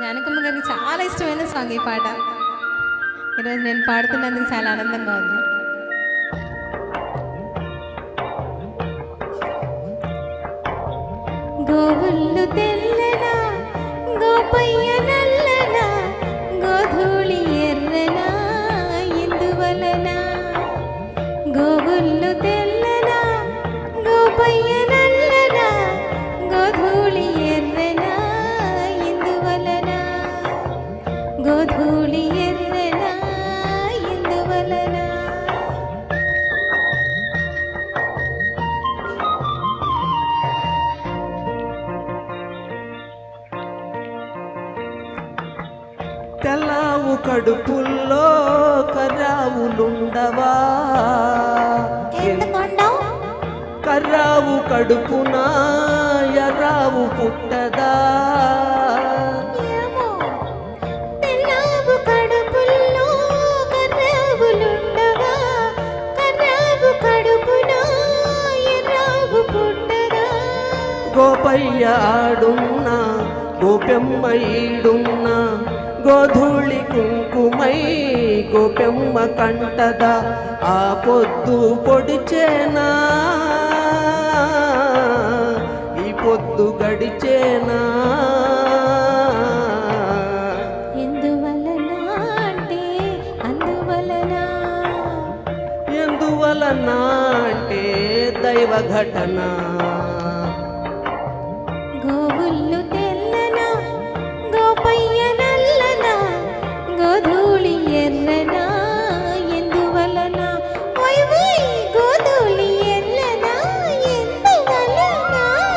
జానకమ్మ గారికి చాలా ఇష్టమైన సాంగ్ ఈ పాట ఈరోజు నేను పాడుతున్నందుకు చాలా ఆనందంగా ఉంది గోవుళ్ళు తెల్లనా గోపయ్య నల్లనా గోధూళి ఎర్రనా ఎందువలన గోవుళ్ళు తెల్లనా గోపయ్య నల్లనా గోధూళి ఎర్రనా ఎందువలన గోధూళి ఎర్రనా ఎందువలన తెల్లావు కడుపుల్లో కర్రావులుండవా ఎందుకొండవు కర్రావు కడుపున ఎర్రావు పుట్టదా ఏమో తెల్లావు కడుపుల్లో కర్రావులుండవా కర్రావు కడుపున ఎర్రావు పుట్టదా గోపయ్య ఆడున్నా గోపెమ్మ ఈడున్నా గోధూళి కుంకుమై గోపెమ్మ కంటదా ఆ పొద్దు పొడిచేనా ఈ పొద్దు గడిచేనా ఎందువలన అంటే అందువలన ఎందువలన అంటే దైవ ఘటన గోవుళ్ళు తెల్లనా గోపయ్య నల్లనా గోధూళి ఎర్రనా ఎందువలన ఓయ్ ఓయ్ గోధూళి ఎర్రనా ఎందువలన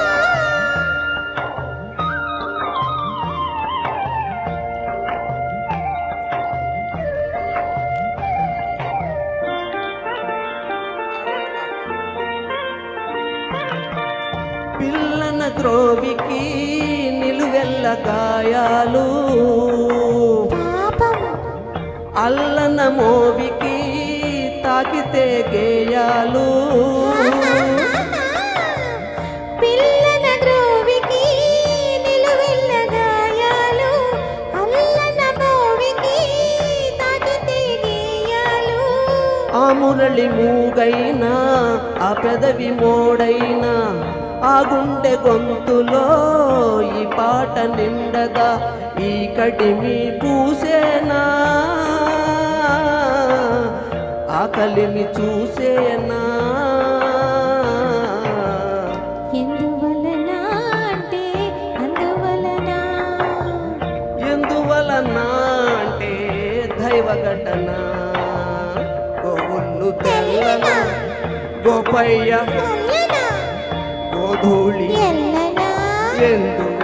పిల్లన గ్రోవికి నిలువెల్ల గాయాలు పాపం అల్లన మోవికి తాకితే గేయాలు పిల్లన గ్రోవికి నిలువెల్ల గాయాలు అల్లన మోవికి తాకితే గేయాలు ఆ మురళి మూగైనా ఆ పెదవి మోడైనా ఆ గుండె గొంతులో ఈ పాట నిండదా ఈ కడిమి పూసేనా ఆ కలిమి చూసేనా ఎందువలన అంటే అందువలన ఎందువలన అంటే దైవ ఘటన గోవుళ్ళు తెల్లన గోపయ్య నల్లన గోధూళి ఎల్లనా ఎందువలన